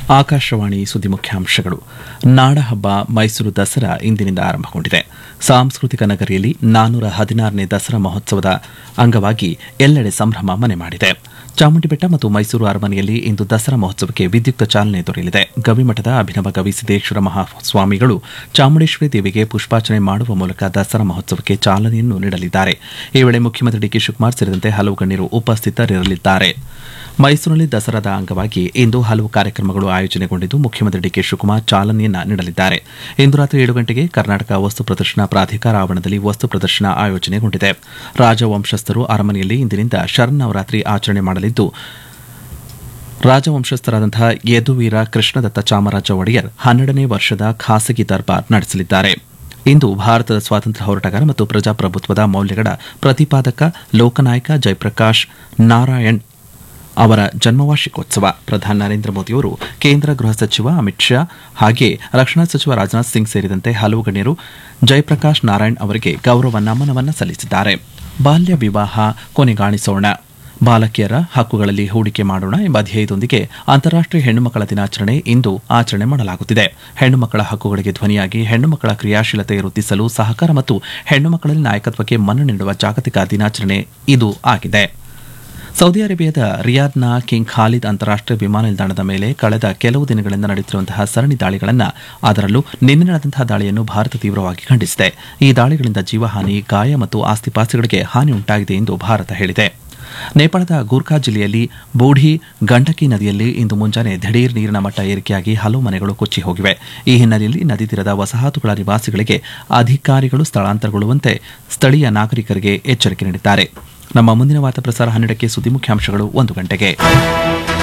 ಆಕಾಶವಾಣಿ ಸುದ್ದಿ ಮುಖ್ಯಾಂಶಗಳು ನಾಡಹಬ್ಬ ಮೈಸೂರು ದಸರಾ ಇಂದಿನಿಂದ ಆರಂಭಗೊಂಡಿದೆ ಸಾಂಸ್ಕೃತಿಕ ನಗರಿಯಲ್ಲಿ ನಾನ್ನೂರ ಹದಿನಾರನೇ ದಸರಾ ಮಹೋತ್ಸವದ ಅಂಗವಾಗಿ ಎಲ್ಲೆಡೆ ಸಂಭ್ರಮ ಮನೆ ಮಾಡಿದೆ ಚಾಮುಂಡಿಬೆಟ್ಟ ಮತ್ತು ಮೈಸೂರು ಅರಮನೆಯಲ್ಲಿ ಇಂದು ದಸರಾ ಮಹೋತ್ಸವಕ್ಕೆ ವಿದ್ಯುಕ್ತ ಚಾಲನೆ ದೊರೆಯಲಿದೆ ಗವಿಮಠದ ಅಭಿನವ ಗವಿ ಸಿದ್ದೇಶ್ವರ ಮಹಾಸ್ವಾಮಿಗಳು ಚಾಮುಂಡೇಶ್ವರಿ ದೇವಿಗೆ ಪುಷ್ಪಾರ್ಚನೆ ಮಾಡುವ ಮೂಲಕ ದಸರಾ ಮಹೋತ್ಸವಕ್ಕೆ ಚಾಲನೆಯನ್ನು ನೀಡಲಿದ್ದಾರೆ ಈ ವೇಳೆ ಮುಖ್ಯಮಂತ್ರಿ ಡಿಕೆ ಶಿವಕುಮಾರ್ ಸೇರಿದಂತೆ ಹಲವು ಗಣ್ಯರು ಉಪಸ್ಥಿತರಿರಲಿದ್ದಾರೆ ಮೈಸೂರಿನಲ್ಲಿ ದಸರಾದ ಅಂಗವಾಗಿ ಇಂದು ಹಲವು ಕಾರ್ಯಕ್ರಮಗಳು ಆಯೋಜನೆಗೊಂಡಿದ್ದು ಮುಖ್ಯಮಂತ್ರಿ ಡಿಕೆ ಶಿವಕುಮಾರ್ ಚಾಲನೆಯನ್ನ ನೀಡಲಿದ್ದಾರೆ ಇಂದು ರಾತ್ರಿ ಏಳು ಗಂಟೆಗೆ ಕರ್ನಾಟಕ ವಸ್ತು ಪ್ರದರ್ಶನ ಪ್ರಾಧಿಕಾರ ಆವರಣದಲ್ಲಿ ವಸ್ತು ಪ್ರದರ್ಶನ ಆಯೋಜನೆಗೊಂಡಿದೆ ರಾಜವಂಶಸ್ಥರು ಅರಮನೆಯಲ್ಲಿ ಇಂದಿನಿಂದ ಶರನ್ನವರಾತ್ರಿ ಆಚರಣೆ ಮಾಡಲಿದ್ದು ರಾಜವಂಶಸ್ಥರಾದಂತಹ ಯದುವೀರ ಕೃಷ್ಣದತ್ತ ಚಾಮರಾಜ ಒಡೆಯರ್ ಹನ್ನೆರಡನೇ ವರ್ಷದ ಖಾಸಗಿ ದರ್ಬಾರ್ ನಡೆಸಲಿದ್ದಾರೆ ಇಂದು ಭಾರತದ ಸ್ವಾತಂತ್ರ್ಯ ಹೋರಾಟಗಾರ ಮತ್ತು ಪ್ರಜಾಪ್ರಭುತ್ವದ ಮೌಲ್ಯಗಳ ಪ್ರತಿಪಾದಕ ಲೋಕನಾಯಕ ಜಯಪ್ರಕಾಶ್ ನಾರಾಯಣ್ ಅವರ ಜನ್ಮವಾರ್ಷಿಕೋತ್ಸವ ಪ್ರಧಾನಿ ನರೇಂದ್ರ ಮೋದಿಯವರು ಕೇಂದ್ರ ಗೃಹ ಸಚಿವ ಅಮಿತ್ ಶಾ ಹಾಗೆ ರಕ್ಷಣಾ ಸಚಿವ ರಾಜನಾಥ್ ಸಿಂಗ್ ಸೇರಿದಂತೆ ಹಲವು ಗಣ್ಯರು ಜಯಪ್ರಕಾಶ್ ನಾರಾಯಣ್ ಅವರಿಗೆ ಗೌರವ ನಮನವನ್ನು ಸಲ್ಲಿಸಿದ್ದಾರೆ ಬಾಲ್ಯ ವಿವಾಹ ಕೊನೆಗಾಣಿಸೋಣ ಬಾಲಕಿಯರ ಹಕ್ಕುಗಳಲ್ಲಿ ಹೂಡಿಕೆ ಮಾಡೋಣ ಎಂಬ ಧ್ಯೇಯದೊಂದಿಗೆ ಅಂತಾರಾಷ್ಟೀಯ ಹೆಣ್ಣು ಮಕ್ಕಳ ದಿನಾಚರಣೆ ಇಂದು ಆಚರಣೆ ಮಾಡಲಾಗುತ್ತಿದೆ ಹೆಣ್ಣು ಮಕ್ಕಳ ಹಕ್ಕುಗಳಿಗೆ ಧ್ವನಿಯಾಗಿ ಹೆಣ್ಣು ಮಕ್ಕಳ ಕ್ರಿಯಾಶೀಲತೆ ವೃದ್ಧಿಸಲು ಸಹಕಾರ ಮತ್ತು ಹೆಣ್ಣು ಮಕ್ಕಳಲ್ಲಿ ನಾಯಕತ್ವಕ್ಕೆ ಮನ್ನಣೆ ನೀಡುವ ಜಾಗತಿಕ ದಿನಾಚರಣೆ ಇದು ಆಗಿದೆ ಸೌದಿ ಅರೇಬಿಯಾದ ರಿಯಾದ್ನ ಕಿಂಗ್ ಖಾಲಿದ್ ಅಂತಾರಾಷ್ಟೀಯ ವಿಮಾನ ನಿಲ್ದಾಣದ ಮೇಲೆ ಕಳೆದ ಕೆಲವು ದಿನಗಳಿಂದ ನಡೆಯುತ್ತಿರುವಂತಹ ಸರಣಿ ದಾಳಿಗಳನ್ನು ಅದರಲ್ಲೂ ನಿನ್ನೆ ನಡೆದಂತಹ ದಾಳಿಯನ್ನು ಭಾರತ ತೀವ್ರವಾಗಿ ಖಂಡಿಸಿದೆ ಈ ದಾಳಿಗಳಿಂದ ಜೀವಹಾನಿ ಗಾಯ ಮತ್ತು ಆಸ್ತಿಪಾಸ್ತಿಗಳಿಗೆ ಹಾನಿ ಉಂಟಾಗಿದೆ ಎಂದು ಭಾರತ ಹೇಳಿದೆ ನೇಪಾಳದ ಗೂರ್ಖಾ ಜಿಲ್ಲೆಯಲ್ಲಿ ಬೂಢಿ ಗಂಡಕಿ ನದಿಯಲ್ಲಿ ಇಂದು ಮುಂಜಾನೆ ದಿಢೀರ್ ನೀರಿನ ಮಟ್ಟ ಏರಿಕೆಯಾಗಿ ಹಲವು ಮನೆಗಳು ಕೊಚ್ಚಿ ಹೋಗಿವೆ ಈ ಹಿನ್ನೆಲೆಯಲ್ಲಿ ನದಿ ತೀರದ ವಸಾಹತುಗಳ ನಿವಾಸಿಗಳಿಗೆ ಅಧಿಕಾರಿಗಳು ಸ್ಥಳಾಂತರಗೊಳ್ಳುವಂತೆ ಸ್ಥಳೀಯ ನಾಗರಿಕರಿಗೆ ಎಚ್ಚರಿಕೆ ನೀಡಿದ್ದಾರೆ ನಮ್ಮ ಮುಂದಿನ ವಾರ್ತಾ ಪ್ರಸಾರ ಹನ್ನೆರಡಕ್ಕೆ ಸುದ್ದಿ ಮುಖ್ಯಾಂಶಗಳು ಒಂದು ಗಂಟೆಗೆ